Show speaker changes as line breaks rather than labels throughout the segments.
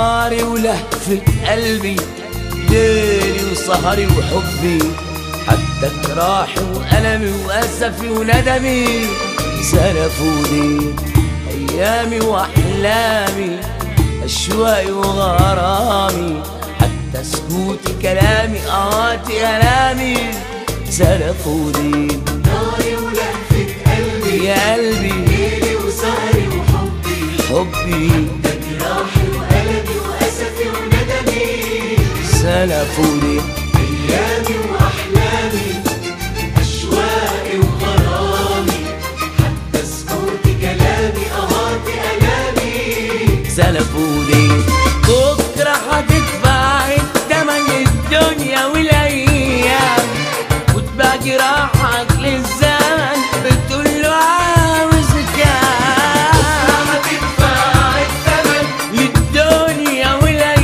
ناري ولهفة قلبي ليلي وسهري وحبي حتى جراحي وألمي وأسفي وندمي سلفوني أيامي وأحلامي أشواقي وغرامي حتى سكوتي كلامي آهاتي ألامي سلفوني
ناري ولهفة قلبي
يا قلبي
ليلي وسهري وحبي
حبي
جراحي وألمي وأسفي وندمي
سلفوني
أيامي وأحلامي أشواقي وغرامي حتى سكوتي كلامي أهاتي ألامي
سلفوني بكرة هتدفع التمن الدنيا والأيام وتبقى راحك للزمن بتقول له عاوز كام
هتدفع الثمن
للدنيا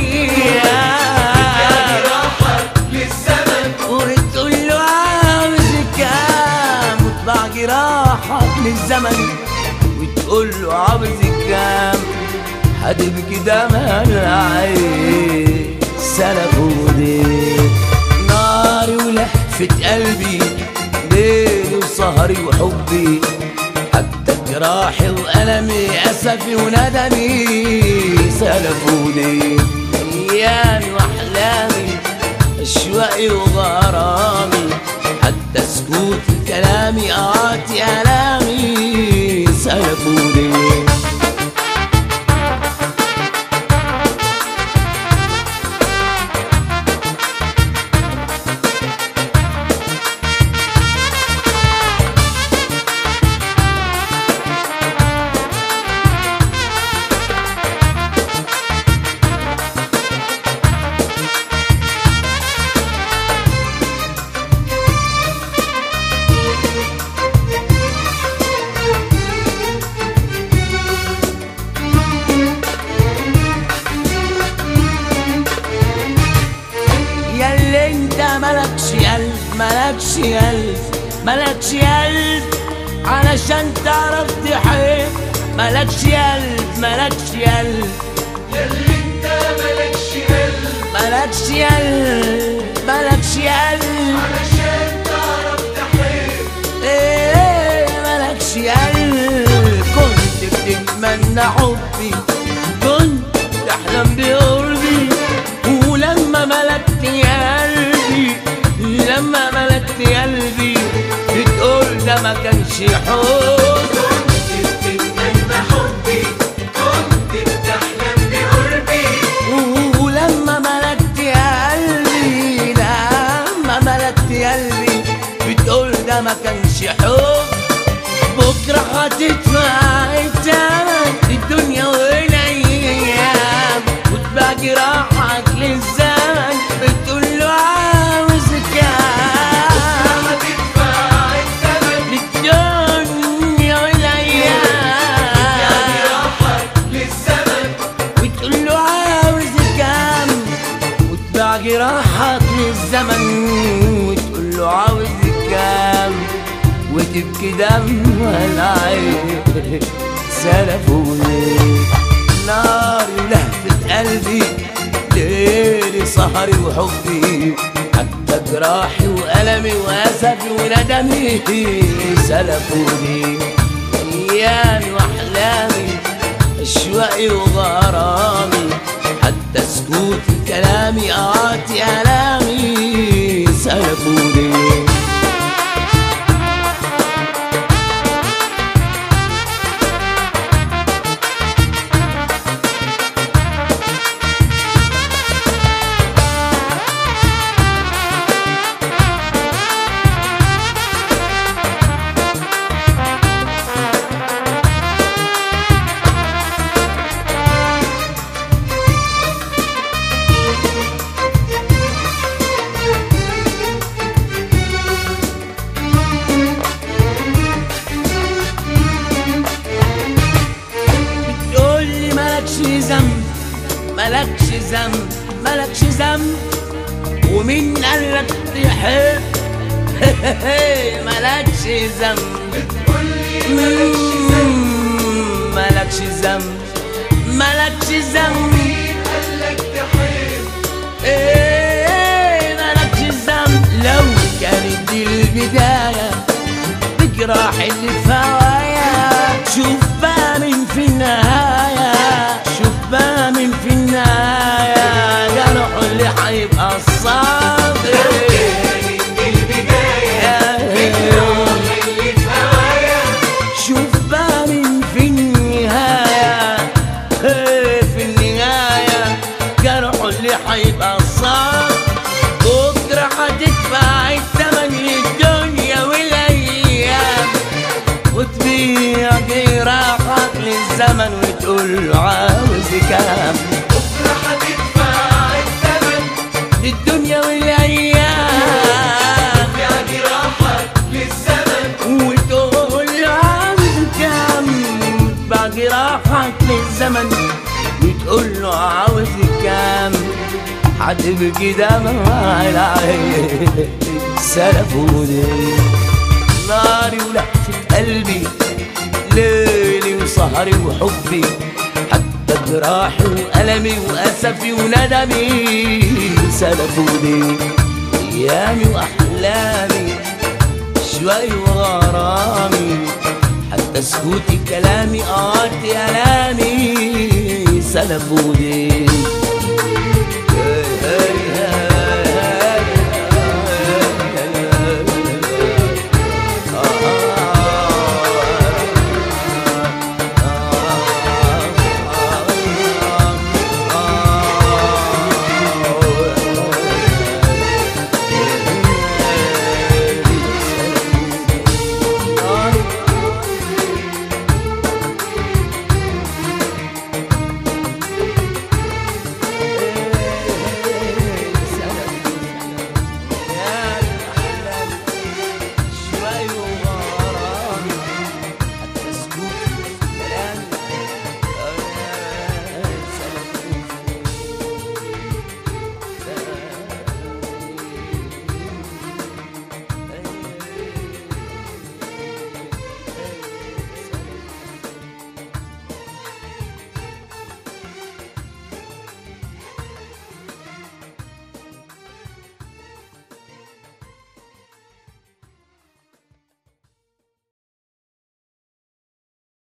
والأيام
راحك للزمن
وتقول له عاوز كام وتبقى جراحك للزمن وتقول له عاوز كام هتبكي دمع العين سلفوني ناري ولهفة قلبي ليلي وسهري وحبي حتى جراحي وألمي أسفي وندمي سلفوني أيامي وأحلامي أشواقي وغرامي حتى سكوت كلامي آتي ألامي سلفوني ياللي انت ملكش قلب ملكش قلب ملكش قلب علشان تعرف تحب ملكش قلب ملكش قلب
ياللي انت ملكش قلب
ملكش قلب ملكش قلب
علشان تعرف تحب
ايه ملكش قلب كنت بتتمنى حبي كنت تحلم بقربي ولما ملكت قلبي لما ملكت قلبي بتقول ده ما كانش حب
كنت بتتمنى حبي كنت بتحلم بقربي
ولما ملكت قلبي لما ملكت قلبي بتقول ده ما كانش حب بكرة هتدفع التمن الدنيا والأيام وتبقى جراحك للزمن بتقول له عاوز كام
هتدفع الثمن
للدنيا والأيام
راحك للزمن
وتقول له عاوز كام وتباع جراحك للزمن وتقول له عاوز كام وتبكي دم العين سلفوني ناري ولهفة قلبي ليلي سهري وحبي حتى جراحي وألمي وأسفي وندمي سلفوني أيامي وأحلامي أشواقي وغرامي حتى سكوت كلامي آتي ألامي سلفوني بتقول لي مالكش ذنب مالكش ذنب مالكش ذنب ومين قالك تحب مالكش ذنب مم، مالكش ذنب مالكش ذنب
تحب
ايه مالكش ذنب لو كانت دي البداية بجراح اللي في هوايا شوف بقى من في النهاية شوف بقى من في النهاية جرح اللي هيبقى الصابر
كانت دي البداية اللي في هوايا
شوف بقى من في النهاية إيه في النهاية جرحه اللي هيبقى صعب بكرة هتدفع التمن للدنيا والأيام وتبيع جراحك للزمن وتقول له عاوز كام
بكرة هتدفع الثمن
للدنيا والأيام
يا جراحك للزمن
وتقول له عاوز كام باقي راحك للزمن وتقول له عاوز كام هتبكي دمع العين سلف ودي ناري ولهفة قلبي ليلي وسهري وحبي حتى جراحي وألمي وأسفي وندمي سلف ودي أيامي وأحلامي شوي وغرامي حتى سكوتي كلامي قاطي ألامي سلفوني